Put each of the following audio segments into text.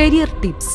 career tips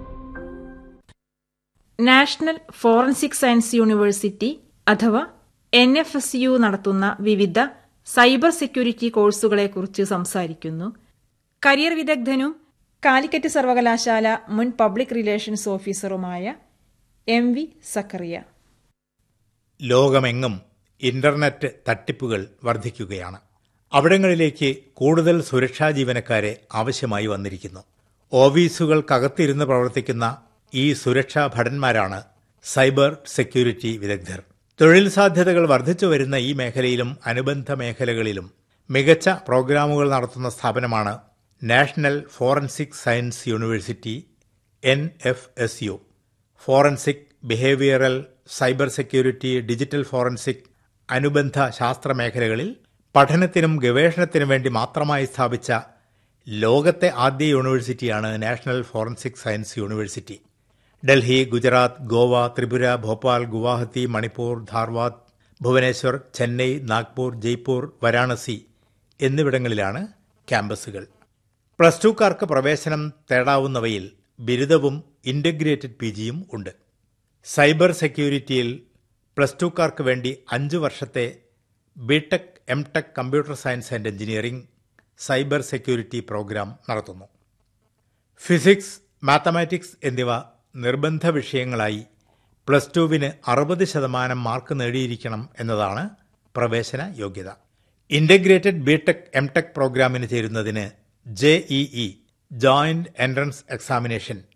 national forensic science university അഥവാ N F S U നടത്തുന്ന വിവിധ cyber security കോഴ്സുകളെക്കുറിച്ച് സംസാരിക്കുന്നു കരിയർ വിദഗ്ധനും കാലിക്കറ്റ് സർവകലാശാല മുൻ പബ്ലിക് റിലേഷൻസ് ഓഫീസറുമായ എം വി സക്കറിയ ലോകമെങ്ങും ഇന്റർനെറ്റ് തട്ടിപ്പുകൾ വർദ്ധിക്കുകയാണ് അവിടങ്ങളിലേക്ക് കൂടുതൽ സുരക്ഷാ ജീവനക്കാരെ ആവശ്യമായി വന്നിരിക്കുന്നു ഓഫീസുകൾക്കകത്തിരുന്ന് പ്രവർത്തിക്കുന്ന ഈ സുരക്ഷാ ഭടന്മാരാണ് സൈബർ സെക്യൂരിറ്റി വിദഗ്ധർ തൊഴിൽ സാധ്യതകൾ വർദ്ധിച്ചു വരുന്ന ഈ മേഖലയിലും അനുബന്ധ മേഖലകളിലും മികച്ച പ്രോഗ്രാമുകൾ നടത്തുന്ന സ്ഥാപനമാണ് national forensic science university N F S U forensic behavioural cyber security digital forensic അനുബന്ധ ശാസ്ത്ര മേഖലകളിൽ പഠനത്തിനും ഗവേഷണത്തിനും വേണ്ടി മാത്രമായി സ്ഥാപിച്ച ലോകത്തെ ആദ്യ യൂണിവേഴ്സിറ്റിയാണ് national forensic science university Delhi Gujarat Goa Tripura Bhopal Guwahati Manipur Dharwad Bhubaneswar Chennai Nagpur Jaipur Varanasi എന്നിവിടങ്ങളിലാണ് ക്യാമ്പസുകൾ പ്ലസ് ടുക്കാർക്ക് പ്രവേശനം തേടാവുന്നവയിൽ ബിരുദവും ഇന്റഗ്രേറ്റഡ് പി ജിയും ഉണ്ട് സൈബർ സെക്യൂരിറ്റിയിൽ പ്ലസ് ടുക്കാർക്ക് വേണ്ടി അഞ്ച് വർഷത്തെ BTech M tech computer science and engineering cyber security programme നടത്തുന്നു ഫിസിക്സ് മാത്തമാറ്റിക്സ് എന്നിവ നിർബന്ധ വിഷയങ്ങളായി പ്ലസ് ടുവിന് അറുപത് ശതമാനം മാർക്ക് നേടിയിരിക്കണം എന്നതാണ് പ്രവേശന യോഗ്യത ഇന്റഗ്രേറ്റഡ് ബിടെക് എം ടെക് പ്രോഗ്രാമിന് ചേരുന്നതിന് ജെഇഇ ജോയിന്റ് എൻട്രൻസ് എക്സാമിനേഷൻ